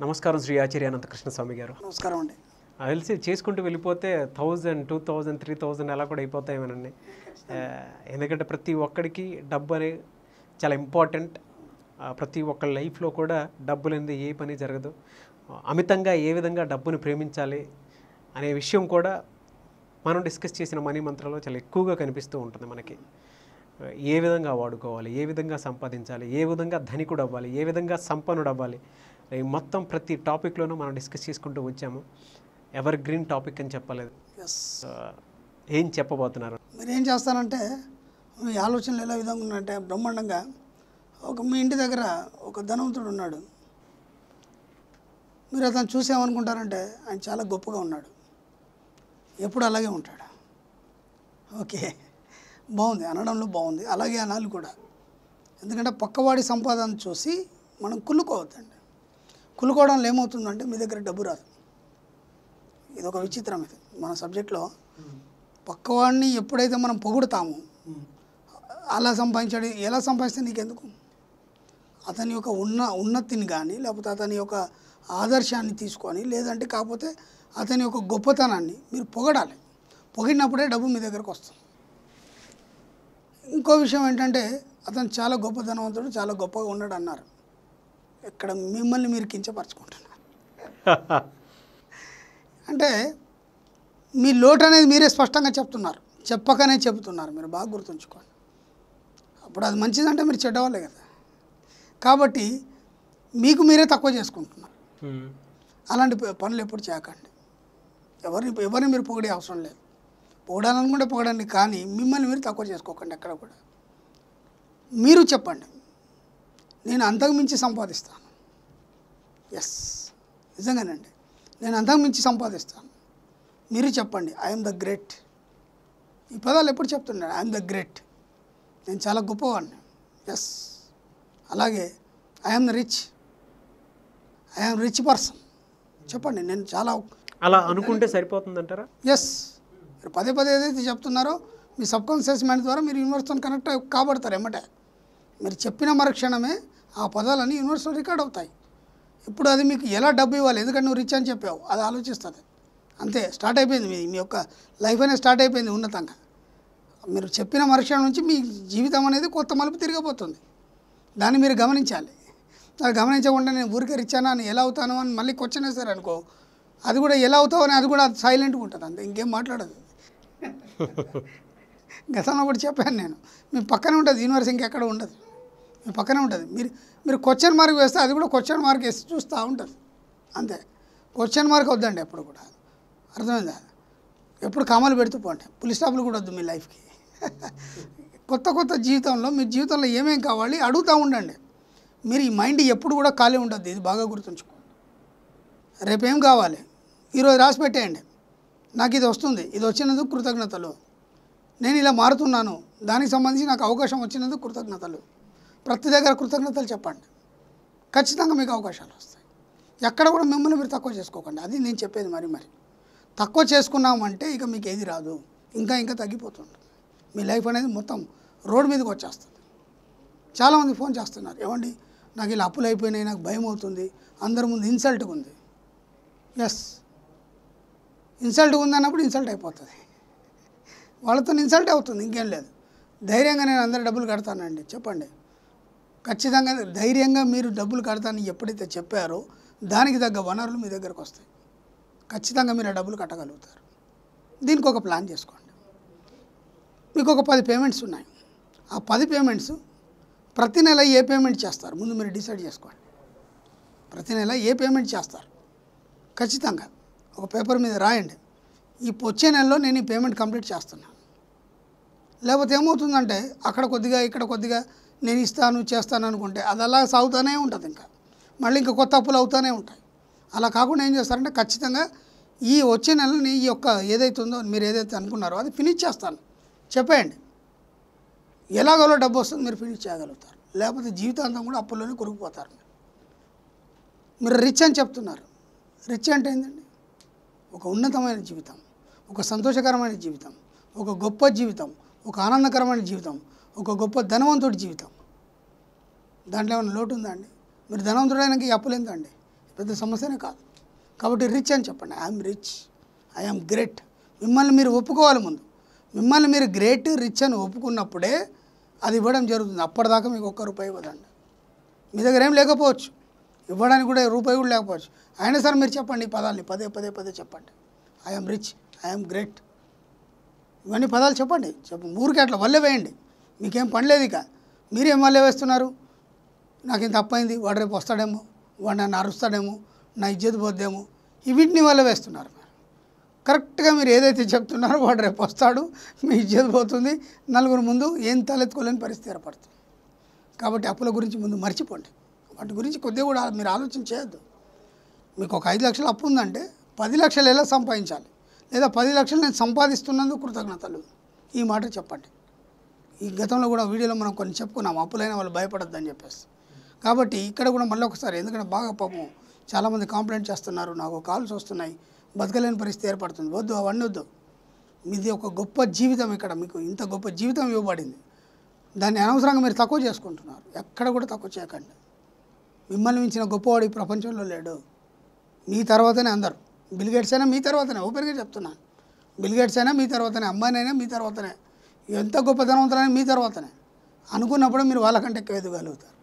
నమస్కారం శ్రీ ఆచార్య అనంతకృష్ణ స్వామి గారు నమస్కారం అండి నాకు తెలిసి చేసుకుంటూ వెళ్ళిపోతే thousand two thousand three thousand అలా కూడా అయిపోతాయేమోనండి ఆ, ఎందుకంటే ప్రతి ఒక్కడికి డబ్బు అనేది చాలా ఇంపార్టెంట్ ఆ, ప్రతి ఒక్కరి లైఫ్లో కూడా డబ్బు లేనిది ఏ పని జరగదు ఆ, అమితంగా ఏ విధంగా డబ్బుని ప్రేమించాలి అనే విషయం కూడా మనం డిస్కస్ చేసిన మనీ మంత్రంలో చాలా ఎక్కువగా కనిపిస్తూ ఉంటుంది మనకి ఏ విధంగా వాడుకోవాలి ఏ విధంగా సంపాదించాలి ఏ విధంగా ధనికుడు అవ్వాలి ఏ విధంగా సంపన్నుడు అవ్వాలి ఈ మొత్తం ప్రతి టాపిక్లోనూ మనం డిస్కస్ చేసుకుంటూ వచ్చాము ఎవర్ గ్రీన్ టాపిక్ అని చెప్పలేదు ఎస్ ఆ, ఏం చెప్పబోతున్నారు మీరు ఏం చేస్తారంటే మీ ఆలోచనలు ఎలా విధంగా ఉన్నాయంటే బ్రహ్మాండంగా ఒక మీ ఇంటి దగ్గర ఒక ధనవంతుడు ఉన్నాడు మీరు అతను చూసామనుకుంటారంటే ఆయన చాలా గొప్పగా ఉన్నాడు ఎప్పుడు అలాగే ఉంటాడు ఓకే బాగుంది అనడంలో బాగుంది అలాగే అనాలి కూడా ఎందుకంటే పక్కవాడి సంపాదన చూసి మనం కుళ్ళుకోవద్దండి కుళ్ళుకోవడంలో ఏమవుతుందంటే మీ దగ్గర డబ్బు రాదు ఇది ఒక విచిత్రం ఇది మన సబ్జెక్ట్లో పక్కవాడిని ఎప్పుడైతే మనం పొగుడుతామో అలా సంపాదించాడు ఎలా సంపాదిస్తే నీకెందుకు అతని యొక్క ఉన్న ఉన్నతిని కానీ లేకపోతే అతని యొక్క ఆదర్శాన్ని తీసుకొని లేదంటే కాకపోతే అతని యొక్క గొప్పతనాన్ని మీరు పొగడాలి పొగిడినప్పుడే డబ్బు మీ దగ్గరకు వస్తుంది ఇంకో విషయం ఏంటంటే అతను చాలా గొప్ప ధనవంతుడు చాలా గొప్పగా ఉన్నాడు అన్నారు ఇక్కడ మిమ్మల్ని మీరు కించపరచుకుంటున్నారు అంటే మీ లోటు అనేది మీరే స్పష్టంగా చెప్తున్నారు చెప్పకనే చెబుతున్నారు మీరు బాగా గుర్తుంచుకోండి అప్పుడు అది మంచిదంటే మీరు చెడ్డవాళ్ళే కదా కాబట్టి మీకు మీరే తక్కువ చేసుకుంటున్నారు హ్మ్. అలాంటి ప- పనులు ఎప్పుడు చేయకండి ఎవరిని ఎవరిని మీరు పొగిడే అవసరం లేదు పొగడాలనుకుంటే పొగడండి కానీ మిమ్మల్ని మీరు తక్కువ చేసుకోకండి ఎక్కడ కూడా మీరు చెప్పండి నేను అంతకు మించి సంపాదిస్తాను ఎస్ నిజంగానండి నేను అంతకు మించి సంపాదిస్తాను మీరు చెప్పండి ఐఎమ్ ద గ్రేట్ ఈ పదాలు ఎప్పుడు చెప్తున్నాను ఐఎమ్ ద గ్రేట్ నేను చాలా గొప్పవాడిని ఎస్ అలాగే I'm rich I'm rich person చెప్పండి నేను చాలా అలా అనుకుంటే సరిపోతుందంటారా ఎస్ మీరు పదే పదే ఏదైతే చెప్తున్నారో మీ సబ్ కాన్షియస్ మైండ్ ద్వారా మీరు యూనివర్స్తో కనెక్ట్ కాబడతారు ఎమ్మటే మీరు చెప్పిన మరుక్షణమే ఆ పదాలన్నీ యూనివర్స్లో రికార్డ్ అవుతాయి ఇప్పుడు అది మీకు ఎలా డబ్బు ఇవ్వాలి ఎందుకంటే నువ్వు రిచ్ అని చెప్పావు అది ఆలోచిస్తుంది అంతే స్టార్ట్ అయిపోయింది మీ మీ యొక్క లైఫ్ అనేది స్టార్ట్ అయిపోయింది ఉన్నతంగా మీరు చెప్పిన మరుక్షణం నుంచి మీ జీవితం అనేది కొత్త మలుపు తిరగబోతుంది దాన్ని మీరు గమనించాలి అది గమనించకుండా నేను ఊరికే రిచ్చానా అని ఎలా అవుతాను అని మళ్ళీ క్వశ్చన్ వేస్తారు అనుకో అది కూడా ఎలా అవుతావు అని అది కూడా సైలెంట్గా ఉంటుంది అంతే ఇంకేం మాట్లాడదు గతంలో కూడా చెప్పాను నేను మీ పక్కనే ఉంటుంది యూనివర్స్ ఇంకెక్కడ ఉండదు మీ పక్కనే ఉంటుంది మీరు మీరు క్వశ్చన్ మార్క్ వేస్తే అది కూడా క్వశ్చన్ మార్క్ వేసి చూస్తూ ఉంటుంది అంతే క్వశ్చన్ మార్క్ వద్దండి ఎప్పుడు కూడా అర్థమైందా ఎప్పుడు కామాలు పెడుతూ పోండి పులి స్టాప్లు కూడా వద్దు మీ లైఫ్కి కొత్త కొత్త జీవితంలో మీ జీవితంలో ఏమేం కావాలి అడుగుతూ ఉండండి మీరు ఈ మైండ్ ఎప్పుడు కూడా ఖాళీ ఉండద్దు ఇది బాగా గుర్తుంచుకోండి రేపేం కావాలి ఈరోజు రాసి పెట్టేయండి నాకు ఇది వస్తుంది ఇది వచ్చినందుకు కృతజ్ఞతలు నేను ఇలా మారుతున్నాను దానికి సంబంధించి నాకు అవకాశం వచ్చినందుకు కృతజ్ఞతలు ప్రతి దగ్గర కృతజ్ఞతలు చెప్పండి ఖచ్చితంగా మీకు అవకాశాలు వస్తాయి ఎక్కడ కూడా మిమ్మల్ని మీరు తక్కువ చేసుకోకండి అది నేను చెప్పేది మరి మరి తక్కువ చేసుకున్నామంటే ఇక మీకు ఏది రాదు ఇంకా ఇంకా తగ్గిపోతుంది మీ లైఫ్ అనేది మొత్తం రోడ్ మీదకి వచ్చేస్తుంది చాలామంది ఫోన్ చేస్తున్నారు ఏమండి నాకు ఇలా అప్పులు అయిపోయినాయి నాకు భయం అవుతుంది అందరి ముందు ఇన్సల్ట్గా ఉంది ఎస్ ఇన్సల్ట్గా ఉంది అన్నప్పుడు ఇన్సల్ట్ అయిపోతుంది వాళ్ళతో ఇన్సల్ట్ అవుతుంది ఇంకేం లేదు ధైర్యంగా నేను అందరు డబ్బులు కడతానండి చెప్పండి ఖచ్చితంగా ధైర్యంగా మీరు డబ్బులు కడతానని ఎప్పుడైతే చెప్పారో దానికి తగ్గ వనరులు మీ దగ్గరకు వస్తాయి ఖచ్చితంగా మీరు ఆ డబ్బులు కట్టగలుగుతారు దీనికి ఒక ప్లాన్ చేసుకోండి మీకు ఒక పది పేమెంట్స్ ఉన్నాయి ఆ పది పేమెంట్స్ ప్రతి నెల ఏ పేమెంట్ చేస్తారు ముందు మీరు డిసైడ్ చేసుకోండి ప్రతి నెల ఏ పేమెంట్ చేస్తారు ఖచ్చితంగా ఒక పేపర్ మీద రాయండి ఈ వచ్చే నెలలో నేను ఈ పేమెంట్ కంప్లీట్ చేస్తున్నాను లేకపోతే ఏమవుతుందంటే అక్కడ కొద్దిగా ఇక్కడ కొద్దిగా నేను ఇస్తాను చేస్తాను అనుకుంటే అది అలా సాగుతూనే ఉంటుంది ఇంకా మళ్ళీ ఇంకా కొత్త అప్పులు అవుతూనే ఉంటాయి అలా కాకుండా ఏం చేస్తారంటే ఖచ్చితంగా ఈ వచ్చే నెలని ఈ యొక్క ఏదైతే ఉందో మీరు ఏదైతే అనుకున్నారో అది ఫినిష్ చేస్తాను చెప్పేయండి ఎలాగోలో డబ్బు వస్తుంది మీరు ఫినిష్ చేయగలుగుతారు లేకపోతే జీవితాంతం కూడా అప్పుల్లోనే కొరిగిపోతారు మీరు. మీరు రిచ్ అని చెప్తున్నారు రిచ్ అంటే ఏంటండి ఒక ఉన్నతమైన జీవితం ఒక సంతోషకరమైన జీవితం ఒక గొప్ప జీవితం ఒక ఆనందకరమైన జీవితం ఒక గొప్ప ధనవంతుడి జీవితం దాంట్లో ఏమైనా లోటు ఉందా అండి మీరు ధనవంతుడైనాక ఈ అప్పులు ఎంతండి పెద్ద సమస్యనే కాదు కాబట్టి రిచ్ అని చెప్పండి ఐఎమ్ రిచ్ ఐఎమ్ గ్రేట్ మిమ్మల్ని మీరు ఒప్పుకోవాలి ముందు మిమ్మల్ని మీరు గ్రేట్ రిచ్ అని ఒప్పుకున్నప్పుడే అది ఇవ్వడం జరుగుతుంది అప్పటిదాకా మీకు ఒక్క రూపాయి ఇవ్వదండి మీ దగ్గర ఏం లేకపోవచ్చు ఇవ్వడానికి కూడా రూపాయి కూడా లేకపోవచ్చు అయినా సరే మీరు చెప్పండి ఈ పదాన్ని పదే పదే పదే చెప్పండి ఐఎమ్ రిచ్ ఐఎమ్ గ్రేట్ ఇవన్నీ పదాలు చెప్పండి చెప్పు ఊరికి అట్లా వల్లే వేయండి మీకేం పని లేదు ఇక మీరేం వల్లే వేస్తున్నారు నాకు ఇంత తప్పైంది వాడు రేపు వస్తాడేమో వాడు నన్ను అరుస్తాడేమో నా ఇజ్జత్ పోద్దేమో ఈ వీటిని వల్ల వేస్తున్నారు మీరు కరెక్ట్గా మీరు ఏదైతే చెప్తున్నారో వాడు రేపు వస్తాడు మీ ఇజ్జత్ పోతుంది నలుగురు ముందు ఏం తలెత్తుకోలేని పరిస్థితి ఏర్పడుతుంది కాబట్టి అప్పుల గురించి ముందు మర్చిపోండి వాటి గురించి కొద్దిగా కూడా మీరు ఆలోచన చేయొద్దు మీకు ఒక ఐదు లక్షలు అప్పు ఉందంటే పది లక్షలు ఎలా సంపాదించాలి లేదా పది లక్షలు నేను సంపాదిస్తున్నందుకు కృతజ్ఞతలు ఈ మాట చెప్పండి ఈ గతంలో కూడా వీడియోలో మనం కొన్ని చెప్పుకున్నాం అప్పులైన వాళ్ళు భయపడొద్దని చెప్పేసి కాబట్టి ఇక్కడ కూడా మళ్ళీ ఒకసారి ఎందుకంటే బాగా పాపం చాలామంది కాంప్లైంట్ చేస్తున్నారు నాకు కాల్స్ వస్తున్నాయి బతకలేని పరిస్థితి ఏర్పడుతుంది వద్దు అవన్నీ వద్దు మీది ఒక గొప్ప జీవితం ఇక్కడ మీకు ఇంత గొప్ప జీవితం ఇవ్వబడింది దాన్ని అనవసరంగా మీరు తక్కువ చేసుకుంటున్నారు ఎక్కడ కూడా తక్కువ చేయకండి మిమ్మల్ని మించిన గొప్పవాడు ఈ ప్రపంచంలో లేడు మీ తర్వాతనే అందరు బిల్గేట్స్ అయినా మీ తర్వాతనే ఓపెన్గా చెప్తున్నాను బిల్గేట్స్ అయినా మీ తర్వాతనే అమ్మాయినైనా మీ తర్వాతనే ఎంత గొప్ప ధనవంతులైనా మీ తర్వాతనే అనుకున్నప్పుడు మీరు వాళ్ళకంటే ఎక్కువ ఎదగలుగుతారు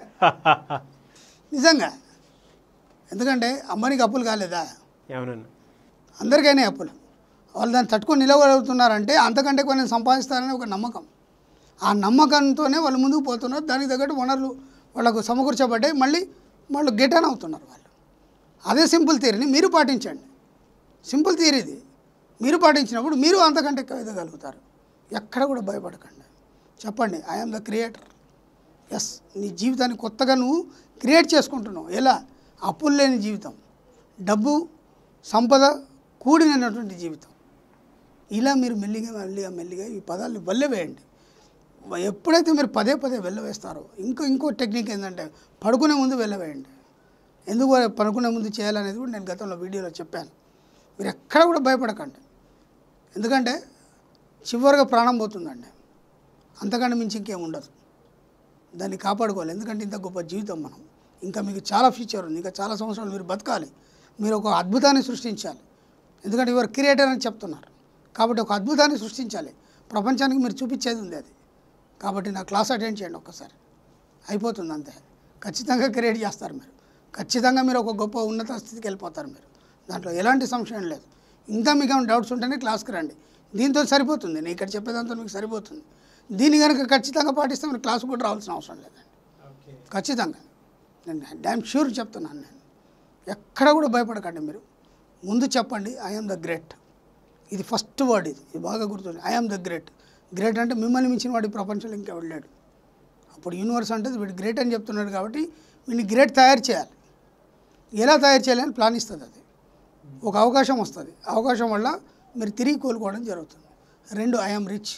నిజంగా ఎందుకంటే అమ్మాయికి అప్పులు కాలేదా అవునండి అందరికైనా అప్పులు వాళ్ళు దాన్ని తట్టుకొని నిలవగలుగుతున్నారంటే అంతకంటే ఎక్కువ నేను సంపాదిస్తానని ఒక నమ్మకం ఆ నమ్మకంతోనే వాళ్ళు ముందుకు పోతున్నారు దానికి తగ్గట్టు వనరులు వాళ్ళకు సమకూర్చబడ్డాయి మళ్ళీ వాళ్ళు గెటాన్ అవుతున్నారు వాళ్ళు అదే సింపుల్ థియరీని మీరు పాటించండి సింపుల్ థియరీ ఇది మీరు పాటించినప్పుడు మీరు అంతకంటే ఎక్కువ ఎదగలుగుతారు ఎక్కడ కూడా భయపడకండి చెప్పండి ఐఎమ్ ద క్రియేటర్ ఎస్ నీ జీవితాన్ని కొత్తగా నువ్వు క్రియేట్ చేసుకుంటున్నావు ఎలా అప్పులు లేని జీవితం డబ్బు సంపద కూడినటువంటి జీవితం ఇలా మీరు మెల్లిగా మెల్లిగా మెల్లిగా ఈ పదాలు వెళ్ళవేయండి ఎప్పుడైతే మీరు పదే పదే వెళ్ళవేస్తారో ఇంకో ఇంకో టెక్నిక్ ఏంటంటే పడుకునే ముందు వెళ్ళవేయండి ఎందుకు పడుకునే ముందు చేయాలనేది కూడా నేను గతంలో వీడియోలో చెప్పాను మీరు ఎక్కడ కూడా భయపడకండి ఎందుకంటే చివరిగా ప్రాణం పోతుందండి అంతకంటే మించి ఇంకేం ఉండదు దాన్ని కాపాడుకోవాలి ఎందుకంటే ఇంత గొప్ప జీవితం మనం ఇంకా మీకు చాలా ఫ్యూచర్ ఉంది ఇంకా చాలా సంవత్సరాలు మీరు బతకాలి మీరు ఒక అద్భుతాన్ని సృష్టించాలి ఎందుకంటే యువర్ క్రియేటర్ అని చెప్తున్నారు కాబట్టి ఒక అద్భుతాన్ని సృష్టించాలి ప్రపంచానికి మీరు చూపించేది ఉంది అది కాబట్టి నా క్లాస్ అటెండ్ చేయండి ఒక్కసారి అయిపోతుంది అంతే ఖచ్చితంగా క్రియేట్ చేస్తారు మీరు ఖచ్చితంగా మీరు ఒక గొప్ప ఉన్నత స్థితికి వెళ్ళిపోతారు మీరు దాంట్లో ఎలాంటి సంశయం లేదు ఇంకా మీకు ఏమైనా డౌట్స్ ఉంటేనే క్లాస్కి రండి దీంతో సరిపోతుంది నేను ఇక్కడ చెప్పేదాంతో మీకు సరిపోతుంది దీన్ని కనుక ఖచ్చితంగా పాటిస్తే మీరు క్లాస్ కూడా రావాల్సిన అవసరం లేదండి ఖచ్చితంగా నేను డ్యామ్ షూర్ చెప్తున్నాను నేను ఎక్కడ కూడా భయపడకండి మీరు ముందు చెప్పండి ఐఎమ్ ద గ్రేట్ ఇది ఫస్ట్ వర్డ్ ఇది ఇది బాగా గుర్తుంది ఐఎమ్ ద గ్రేట్ గ్రేట్ అంటే మిమ్మల్ని మించిన వాడి ప్రపంచంలో ఇంకా వెళ్ళాడు అప్పుడు యూనివర్స్ అంటే వీడు గ్రేట్ అని చెప్తున్నాడు కాబట్టి వీడిని గ్రేట్ తయారు చేయాలి ఎలా తయారు చేయాలి అని ప్లాన్ ఇస్తుంది అది ఒక అవకాశం వస్తుంది అవకాశం వల్ల మీరు తిరిగి కోలుకోవడం జరుగుతుంది రెండు I'm rich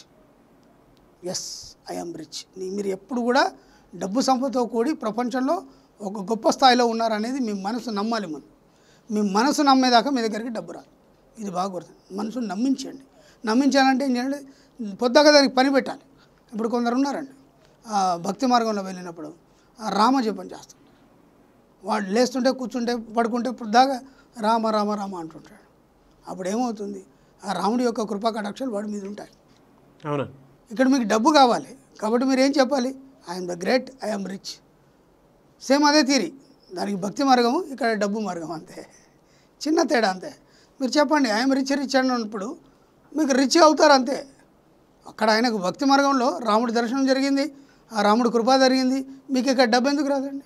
yes I'm rich మీరు ఎప్పుడు కూడా డబ్బు సంపదతో కూడి ప్రపంచంలో ఒక గొప్ప స్థాయిలో ఉన్నారనేది మీ మనసు నమ్మాలి మనం మీ మనసు నమ్మేదాకా మీ దగ్గరికి డబ్బు రాదు ఇది బాగా గుర్తు మనసుని నమ్మించండి నమ్మించాలంటే ఏం చేయాలి పొద్దాక దానికి పని పెట్టాలి ఇప్పుడు కొందరు ఉన్నారండి ఆ, భక్తి మార్గంలో వెళ్ళినప్పుడు ఆ రామ జపం చేస్తుంటారు వాడు లేస్తుంటే కూర్చుంటే పడుకుంటే పొద్దాక రామ రామ రామ అంటుంటాడు అప్పుడు ఏమవుతుంది ఆ రాముడి యొక్క కృపా కటాక్షాలు వాడి మీద ఉంటాయి అవునండి ఇక్కడ మీకు డబ్బు కావాలి కాబట్టి మీరు ఏం చెప్పాలి I'm the great I'm rich same అదే తీరి దానికి భక్తి మార్గము ఇక్కడ డబ్బు మార్గం అంతే చిన్న తేడా అంతే మీరు చెప్పండి ఐఎమ్ రిచ్ రిచ్ అన్నప్పుడు మీకు రిచ్ అవుతారు అంతే అక్కడ ఆయనకు భక్తి మార్గంలో రాముడి దర్శనం జరిగింది ఆ రాముడి కృప జరిగింది మీకు ఇక్కడ డబ్బు ఎందుకు రాదండి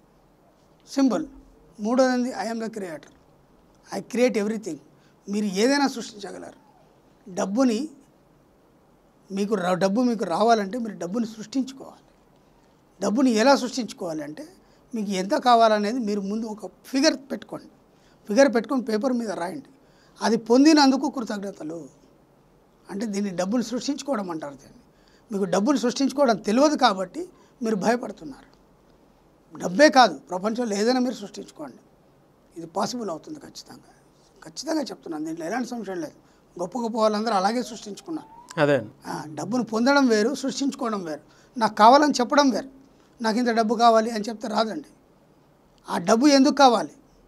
సింపుల్ మూడోది I'm the creator I create everything మీరు ఏదైనా సృష్టించగలరు డబ్బుని మీకు రా- డబ్బు మీకు రావాలంటే మీరు డబ్బుని సృష్టించుకోవాలి డబ్బుని ఎలా సృష్టించుకోవాలి అంటే మీకు ఎంత కావాలనేది మీరు ముందు ఒక ఫిగర్ పెట్టుకోండి ఫిగర్ పెట్టుకొని పేపర్ మీద రాయండి అది పొందినందుకు కృతజ్ఞతలు అంటే దీన్ని డబ్బులు సృష్టించుకోవడం అంటారు దీన్ని మీకు డబ్బులు సృష్టించుకోవడం తెలియదు కాబట్టి మీరు భయపడుతున్నారు డబ్బే కాదు ప్రపంచంలో ఏదైనా మీరు సృష్టించుకోండి ఇది పాసిబుల్ అవుతుంది ఖచ్చితంగా ఖచ్చితంగా చెప్తున్నాను దీంట్లో ఎలాంటి సంశయం లేదు గొప్ప గొప్ప వాళ్ళందరూ అలాగే సృష్టించుకున్నారు అదే అండి ఆ, డబ్బును పొందడం వేరు సృష్టించుకోవడం వేరు నాకు కావాలని చెప్పడం వేరు నాకు ఇంత డబ్బు కావాలి అని చెప్తే రాదండి ఆ డబ్బు ఎందుకు కావాలి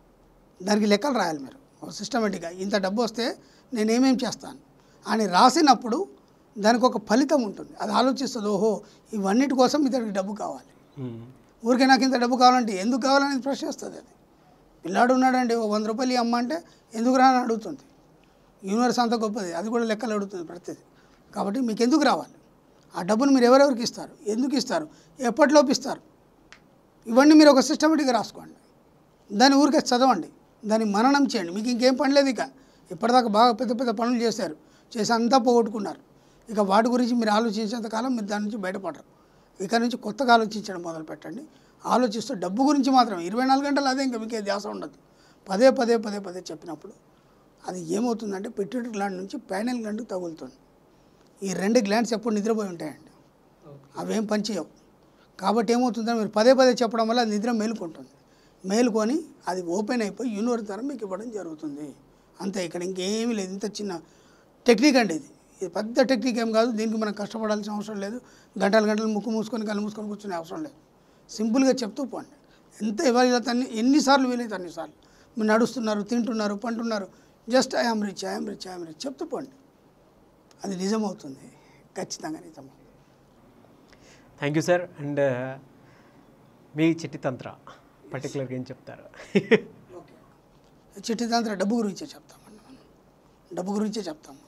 దానికి లెక్కలు రాయాలి మీరు సిస్టమేటిక్గా ఇంత డబ్బు వస్తే నేను ఏమేం చేస్తాను అని రాసినప్పుడు దానికి ఒక ఫలితం ఉంటుంది అది ఆలోచిస్తుంది ఓహో ఇవన్నిటి కోసం ఇతడికి డబ్బు కావాలి మ్మ్. ఊరికే నాకు ఇంత డబ్బు కావాలంటే ఎందుకు కావాలనేది ప్రశ్న వస్తుంది అది పిల్లాడు ఉన్నాడండి ఓ వంద రూపాయలు ఈ అమ్మ అంటే ఎందుకు రా అని అడుగుతుంది యూనివర్స్ అంత గొప్పది అది కూడా లెక్కలు అడుగుతుంది ప్రతిదీ కాబట్టి మీకు ఎందుకు రావాలి ఆ డబ్బును మీరు ఎవరెవరికి ఇస్తారు ఎందుకు ఇస్తారు ఎప్పటిలోపు ఇస్తారు ఇవన్నీ మీరు ఒక సిస్టమేటిక్గా రాసుకోండి దాని ఊరికే చదవండి దాన్ని మననం చేయండి మీకు ఇంకేం పని లేదు ఇక ఇప్పటిదాకా బాగా పెద్ద పెద్ద పనులు చేశారు చేసి అంతా పోగొట్టుకున్నారు ఇక వాటి గురించి మీరు ఆలోచించేంత కాలం మీరు దాని నుంచి బయటపడరు ఇక నుంచి కొత్తగా ఆలోచించడం మొదలు పెట్టండి ఆలోచిస్తూ డబ్బు గురించి మాత్రం ఇరవై నాలుగు గంటలు అదే ఇంకా మీకే ధ్యాస ఉండదు పదే పదే పదే పదే చెప్పినప్పుడు అది ఏమవుతుందంటే పిట్యూటరీ గ్లాండ్ నుంచి ప్యానల్ గ్లాండ్కి తగులుతుంది ఈ రెండు గ్లాండ్స్ ఎప్పుడు నిద్రపోయి ఉంటాయండి అవేం పనిచేయవు కాబట్టి ఏమవుతుందంటే మీరు పదే పదే చెప్పడం వల్ల అది నిద్ర మేలుకుంటుంది మేలుకొని అది ఓపెన్ అయిపోయి యూనివర్స్ ద్వారా మీకు ఇవ్వడం జరుగుతుంది అంతే ఇక్కడ ఇంకేమీ లేదు ఇంత చిన్న టెక్నిక్ అండి ఇది ఇది పెద్ద టెక్నిక్ ఏం కాదు దీనికి మనం కష్టపడాల్సిన అవసరం లేదు గంటలు గంటలు ముక్కు మూసుకొని కళ్ళు మూసుకొని కూర్చునే అవసరం లేదు సింపుల్గా చెప్తూ పోండి ఎంత ఇవ్వాలి అన్ని ఎన్నిసార్లు వీలైతే అన్నిసార్లు మీరు నడుస్తున్నారు తింటున్నారు పంటున్నారు just I am rich I am rich I am rich చెప్తూ పోండి అది నిజమవుతుంది ఖచ్చితంగా నిజమవుతుంది థ్యాంక్ యూ సార్ అండ్ మీ చిట్టి తంత్ర పర్టికులర్గా ఏం చెప్తారు చిట్టి తంత్ర డబ్బు గురించే చెప్తామండి మనం డబ్బు గురించే చెప్తాము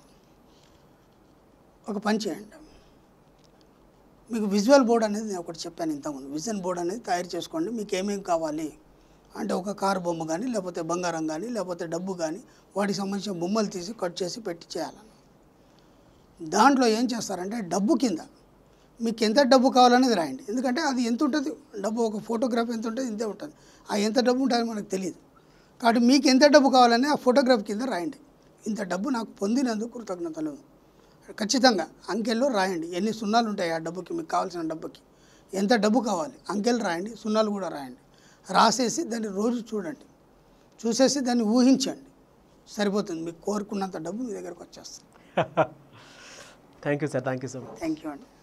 ఒక పని చేయండి మీకు విజువల్ బోర్డ్ అనేది నేను ఒకటి చెప్పాను ఇంతకుముందు విజన్ బోర్డ్ అనేది తయారు చేసుకోండి మీకు ఏమేమి కావాలి అంటే ఒక కారు బొమ్మ కానీ లేకపోతే బంగారం కానీ లేకపోతే డబ్బు కానీ వాటికి సంబంధించిన బొమ్మలు తీసి కట్ చేసి పెట్టి చేయాలని దాంట్లో ఏం చేస్తారంటే డబ్బు కింద మీకు ఎంత డబ్బు కావాలనేది రాయండి ఎందుకంటే అది ఎంత ఉంటుంది డబ్బు ఒక ఫోటోగ్రాఫ్ ఎంత ఉంటుంది ఇంతే ఉంటుంది ఆ ఎంత డబ్బు ఉంటుందో మనకు తెలియదు కాబట్టి మీకు ఎంత డబ్బు కావాలని ఆ ఫోటోగ్రాఫ్ కింద రాయండి ఇంత డబ్బు నాకు పొందినందుకు కృతజ్ఞతలు ఖచ్చితంగా అంకెల్లో రాయండి ఎన్ని సున్నాలు ఉంటాయి ఆ డబ్బుకి మీకు కావాల్సిన డబ్బుకి ఎంత డబ్బు కావాలి అంకెలు రాయండి సున్నాలు కూడా రాయండి రాసేసి దాన్ని రోజు చూడండి చూసేసి దాన్ని ఊహించండి సరిపోతుంది మీకు కోరుకున్నంత డబ్బు మీ దగ్గరకు వచ్చేస్తుంది thank you sir thank you so much thank you అండి